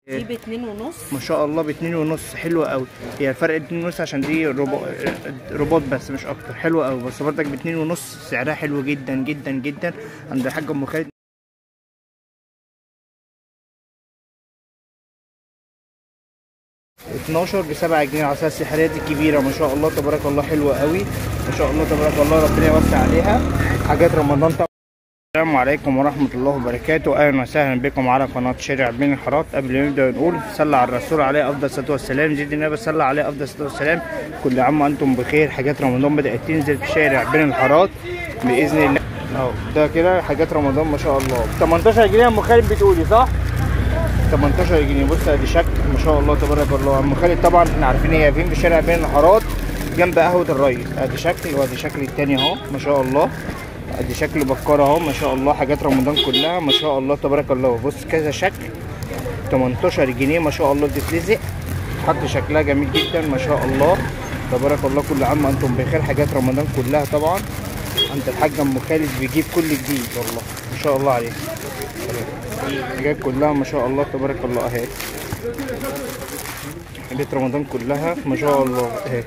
دي باتنين ونص ما شاء الله باتنين ونص حلوة قوي هي الفرق اتنين ونص عشان دي ربا- رباط بس مش اكتر حلوة قوي بس برضك باتنين ونص سعرها حلو جدا جدا جدا عند الحاج ام خالد 12 ب 7 جنيه العصايه السحريه دي كبيره ما شاء الله تبارك الله حلوه قوي ما شاء الله تبارك الله ربنا يوسع عليها حاجات رمضان طبعا السلام عليكم ورحمة الله وبركاته أهلا وسهلا بكم على قناة شارع بين الحارات قبل ما نبدأ نقول صلى على الرسول عليه أفضل الصلاة والسلام زيد النبي صلى عليه أفضل الصلاة والسلام كل عام وأنتم بخير حاجات رمضان بدأت تنزل في شارع بين الحارات بإذن الله أهو ده كده حاجات رمضان ما شاء الله 18 جنيه يا أم خالد بتقولي صح؟ 18 جنيه بص ادي شكل ما شاء الله تبارك الله ام خالد طبعا احنا عارفين هي فين في شارع بين الحارات جنب قهوه الريس ادي شكل وادي شكل التاني اهو ما شاء الله ادي شكل بكار اهو ما شاء الله حاجات رمضان كلها ما شاء الله تبارك الله بص كذا شكل 18 جنيه ما شاء الله بتتلزق حط شكلها جميل جدا ما شاء الله تبارك الله كل عام وانتم بخير حاجات رمضان كلها طبعا عند الحاج ام خالد بيجيب كل جديد والله ما شاء الله عليه حاجات كلها ما شاء الله تبارك الله اهي حاجات رمضان كلها ما شاء الله اهي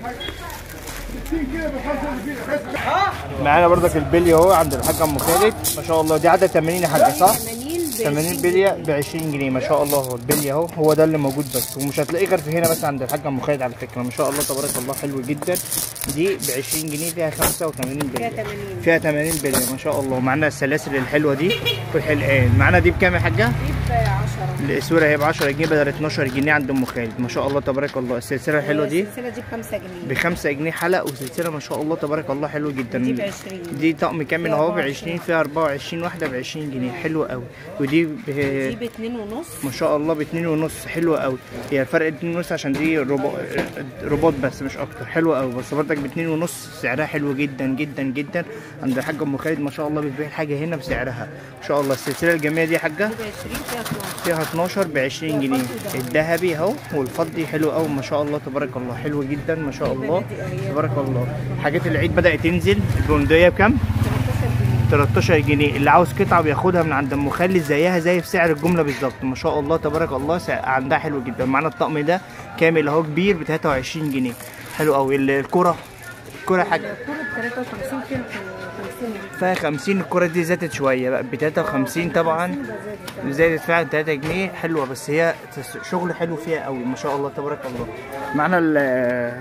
معانا برضك البلي اهو عند الحاج ام خالد ما شاء الله دي عدد 80 يا حاجه صح 80 80 بليه ب 20 جنيه ما شاء الله هو البلي اهو هو ده اللي موجود بس ومش هتلاقيه غير في هنا بس عند الحاج ام خالد على فكره ما شاء الله تبارك الله حلو جدا دي ب 20 جنيه فيها 85 بليه فيها 80 فيها 80 بليه ما شاء الله معانا السلاسل الحلوه دي والحلقان معانا دي بكام يا حاجه؟ دي ب 10 الاسوره هي ب 10 جنيه بدل 12 جنيه عند ام خالد ما شاء الله تبارك الله السلسله الحلوه دي السلسله دي ب 5 ب جنيه 5 جنيه حلق وسلسله ما شاء الله تبارك الله حلو جدا دي ب 20 دي طقم كامل فيها اهو ب 24. 20 فيها 24 واحده ب 20 جنيه حلو قوي ودي ب... دي باتنين ونص ما شاء الله باتنين ونص حلوة قوي هي الفرق اتنين ونص عشان دي ربا... رباط بس مش اكتر حلوة قوي بس برضك باتنين ونص سعرها حلو جدا جدا جدا عند الحاجة ام خالد ما شاء الله بتبيع الحاجة هنا بسعرها ما شاء الله السلسلة الجميلة دي يا حاجة دي ب 20 فيها 12 فيها 12 ب 20 جنيه الذهبي اهو والفضي حلو قوي ما شاء الله تبارك الله حلو جدا ما شاء الله تبارك الله حاجات العيد بدأت تنزل البندقية بكام؟ 13 جنيه اللي عاوز قطعه بياخدها من عند ام خالد زيها زي في سعر الجمله بالظبط ما شاء الله تبارك الله سع- عندها حلو جدا معانا الطقم ده كامل اهو كبير ب 23 جنيه حلو قوي ال- الكره الكره حاجه الكوره ب 53 فيها 50 فيها 50 الكره دي زادت شويه بقى ب 53 طبعا زادت فعلا 3 جنيه حلوه بس هي تس- شغل حلو فيها قوي ما شاء الله تبارك الله معانا ال-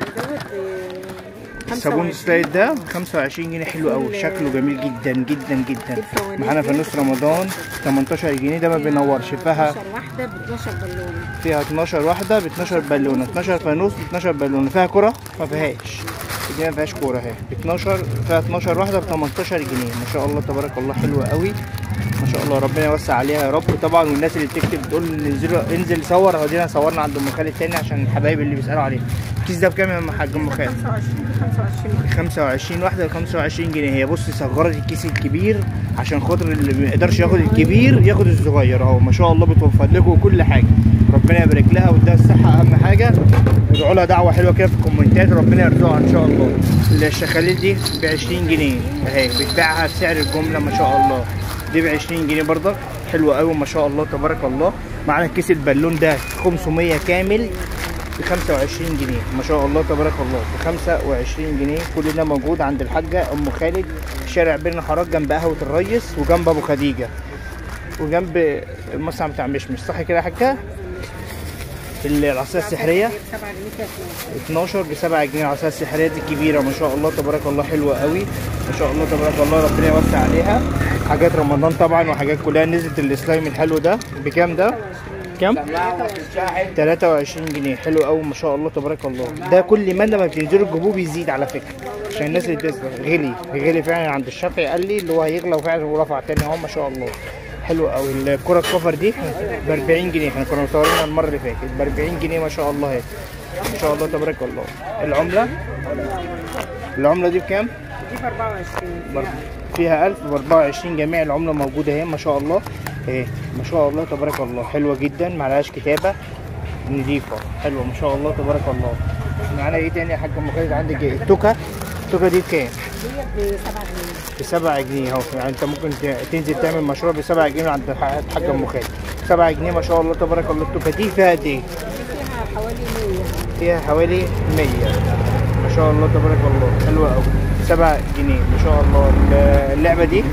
دوت صابون سلايد ده 25 جنيه حلو قوي شكله جميل جدا جدا جدا معانا فانوس رمضان 18 جنيه ده ما بينورش فيها 12 واحده ب 12 بالونه فيها 12 واحده ب 12 بالونه 12 فانوس ب 12 بالونه فيها كره ما فيهاش دي ما فيهاش كوره اهي ب 12 فيها 12 واحده ب 18 جنيه ما شاء الله تبارك الله حلوه قوي ما شاء الله ربنا يوسع عليها يا رب طبعا والناس اللي بتكتب تقول انزلوا انزل صور اهو دينا صورنا عند ام خالد تاني عشان الحبايب اللي بيسالوا عليه الكيس ده بكام يا حاج ام خالد 25 25 25 واحدة ب 25 جنيه هي بص صغرت الكيس الكبير عشان خاطر اللي ما يقدرش ياخد الكبير ياخد الصغير اهو ما شاء الله بتوفر لكم كل حاجة ربنا يبارك لها واديها الصحة أهم حاجة وادعوا لها دعوة حلوة كده في الكومنتات ربنا يرزقها إن شاء الله الشخاليل دي ب 20 جنيه أهي بتباعها بسعر الجملة ما شاء الله دي ب 20 جنيه برضك حلوة أوي ما شاء الله تبارك الله معانا كيس البالون ده 500 كامل ب 25 جنيه ما شاء الله تبارك الله ب 25 جنيه كل ده موجود عند الحاجه ام خالد شارع بين الحارات جنب قهوه الريس وجنب ابو خديجه وجنب المصنع بتاع مشمش صح كده يا حاجه العصايه السحريه 7 جنيه فيها 12 ب 7 جنيه العصايه السحريه دي كبيره ما شاء الله تبارك الله حلوه قوي ما شاء الله تبارك الله ربنا يوسع عليها حاجات رمضان طبعا وحاجات كلها نزلت السلايم الحلو ده بكام ده كام 23 جنيه حلو قوي ما شاء الله تبارك الله ده كل ما لما بتنزلوا تجيبوه بيزيد على فكره عشان الناس اللي بتسال غلي غلي فعلا عند الشافعي قال لي اللي هو هيغلى وفعلا ورفع تاني اهو ما شاء الله حلو قوي الكره الكفر دي ب 40 جنيه احنا كنا مصورينها المره اللي فاتت ب 40 جنيه ما شاء الله اهي ما شاء الله تبارك الله العمله العمله دي بكام؟ دي ب 24 برضه فيها 1000 ب 24 جميع العمله موجوده اهي ما شاء الله اهي ما شاء الله تبارك الله حلوه جدا معلهاش كتابه نضيفه حلوه ما شاء الله تبارك الله معانا ايه تاني يا حاج ام خالد عندك ايه التوكه التوكه دي بكام؟ دي ب 7 جنيه ب 7 جنيه اهو يعني انت ممكن ت- تنزل تعمل مشروع ب 7 جنيه عند الح- الحاج ام خالد 7 جنيه ما شاء الله تبارك الله التوكه دي فيها قد ايه؟ فيها حوالي 100 فيها حوالي 100 ما شاء الله تبارك الله حلوه قوي 7 جنيه ما شاء الله ال- اللعبه دي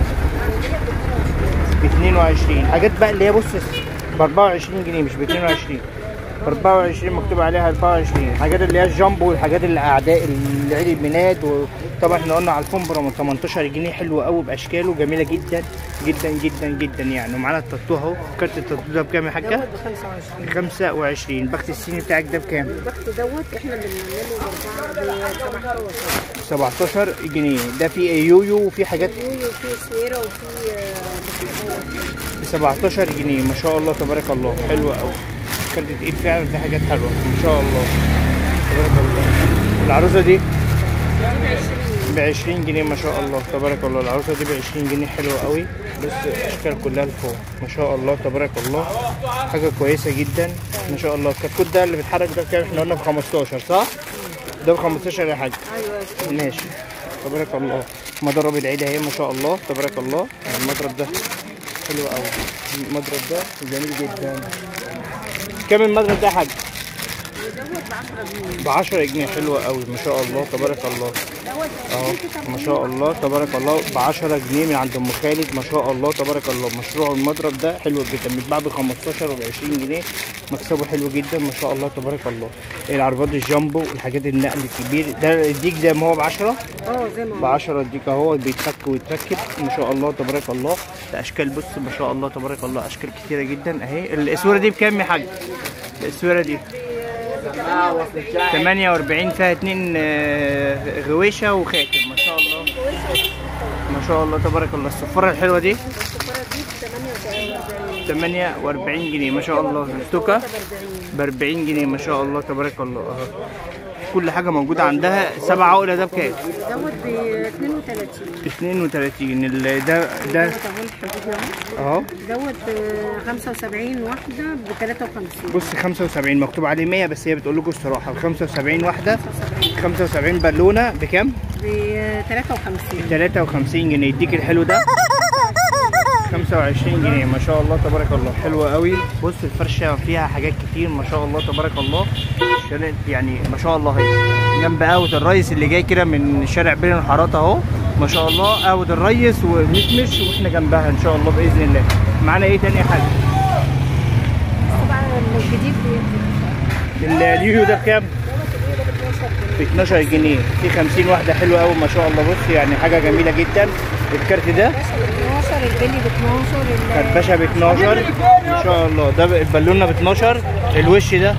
ب 22 حاجات بقى اللي هي بص ب 24 جنيه مش ب 22 ب 24 مكتوب عليها 24 حاجات اللي هي الجامبو والحاجات اللي اعداء العيد الميلاد وطبعا احنا قلنا على الفومبرا من 18 جنيه حلو قوي باشكاله جميله جدا جدا جدا جدا يعني ومعانا التاتو اهو كارت التاتو ده بكام يا حاجه؟ دوت ب 25 25 البخت الصيني بتاعك ده بكام؟ البخت دوت احنا بنعمله باربعه ب 17 17 جنيه ده في يويو وفي حاجات يويو وفي سويره وفي آه، ب 17 جنيه ما شاء الله تبارك الله حلوه قوي كارت ايد فعلا في حاجات حلوه ما شاء الله تبارك الله العروسه دي ب 20 جنيه ما شاء الله تبارك الله العروسه دي ب 20 جنيه حلوه قوي بص الاشكال كلها لفوق ما شاء الله تبارك الله حاجه كويسه جدا ما شاء الله الكتكوت ده اللي بيتحرك ده كام احنا قلنا ب 15 صح ده ب 15 يا حاج ايوه كده. ماشي تبارك الله مضرب العيد اهي ما شاء الله تبارك الله يعني المضرب ده حلو قوي المضرب ده جميل جدا كام المضرب ده يا حاج دوت ب 10 جنيه ب 10 جنيه حلوة قوي ما شاء الله تبارك الله دوت اهو ما شاء الله تبارك الله ب 10 جنيه من عند ام خالد ما شاء الله تبارك الله مشروع المضرب ده حلو جدا بيتباع ب 15 وب 20 جنيه مكسبه حلو جدا ما شاء الله تبارك الله العربات الجامبو والحاجات النقل الكبير ده الديك زي ما هو ب 10 اه زي ما ب هو 10 الديك اهو بيتفك ويتركب ما شاء الله تبارك الله ده اشكال بص ما شاء الله تبارك الله اشكال كتيره جدا اهي الاسوره دي بكام يا حاج الاسوره دي 48 فيها اتنين آه، غويشه وخاتم ما شاء الله ما شاء الله تبارك الله الصفاره الحلوه دي السفاره دي ب 48 48 جنيه ما شاء الله التوكه ب 40 جنيه ما شاء الله تبارك الله اهو كل حاجه موجوده عندها سبع عقله ده بكام دوت ب 32 32 ال- ده ده دوت اهو الحديد اهو اهو دوت ب 75 واحده ب 53 بص 75 مكتوب عليه 100 بس هي بتقول لكم الصراحه ال 75 واحده 75 بالونه بكام؟ ب 53 53 جنيه يديك الحلو ده 25 جنيه ما شاء الله تبارك الله حلوه قوي بص الفرشه فيها حاجات كتير ما شاء الله تبارك الله شارع- يعني ما شاء الله هي جنب قهوه الريس اللي جاي كده من شارع بين الحارات اهو ما شاء الله قهوه الريس ومشمش واحنا جنبها ان شاء الله باذن الله معانا ايه تاني يا حاج طبعا الجديد ال- اليويو ده بكام ب 12 جنيه في 50 واحده حلوه قوي ما شاء الله بص يعني حاجه جميله جدا الكارت ده 12 البلي ب 12 كربشه ب 12 ما شاء الله ده البالونه ب 12 الوش ده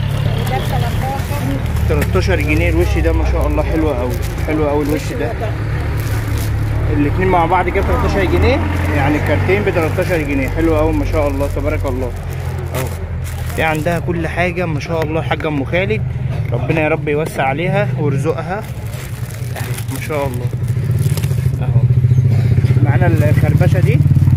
13 جنيه الوش ده ما شاء الله حلو قوي حلو قوي الوش ده الاثنين مع بعض كده 13 جنيه يعني الكارتين ب 13 جنيه حلو قوي ما شاء الله تبارك الله اهو دي عندها كل حاجه ما شاء الله حاجه ام خالد ربنا يا رب يوسع عليها ويرزقها أهي، ما شاء الله اهو معانا الخربشه دي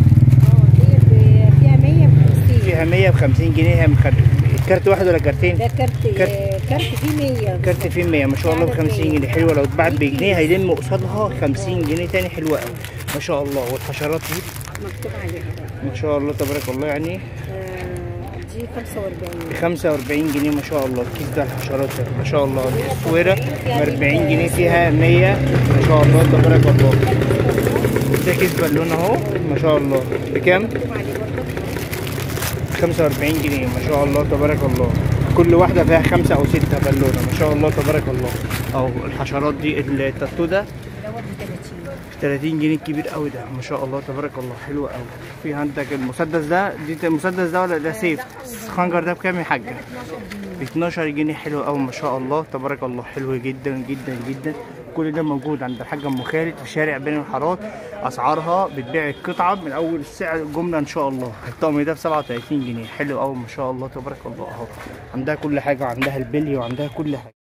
فيها 100 ب 50 فيها 100 ب 50 جنيه هي مخد... الكارت واحد ولا كارتين؟ ده كارت كارت. كارت فيه 100 كارت فيه 100 ما شاء الله ب 50 جنيه حلوه لو اتباعت بجنيه هيلم قصادها 50 جنيه تاني حلوه قوي ما شاء الله والحشرات دي مكتوب عليها ما شاء الله تبارك الله يعني آه، دي 45 ب 45 جنيه ما شاء الله الكيس ده الحشرات ده ما شاء الله السويره ب 40 جنيه فيها 100 ما شاء الله تبارك الله ده كيس بالونه اهو ما شاء الله بكام؟ مكتوب عليه برضه 45 جنيه ما شاء الله تبارك الله كل واحدة فيها خمسة أو ستة بالونة ما شاء الله تبارك الله أو الحشرات دي التاتو ده دوت ب 30 30 جنيه كبير قوي ده ما شاء الله تبارك الله حلو قوي في عندك المسدس ده دي المسدس ده ولا ده سيف الخنجر ده بكام يا حاجة ب 12 جنيه حلو قوي ما شاء الله تبارك الله حلو جدا جدا جدا كل ده موجود عند الحاجة ام خالد في شارع بين الحارات اسعارها بتبيع القطعة من اول السعر الجملة ان شاء الله الطقم ده ب 37 جنيه حلو قوي ما شاء الله تبارك الله اهو عندها كل حاجة عندها البلي وعندها كل حاجة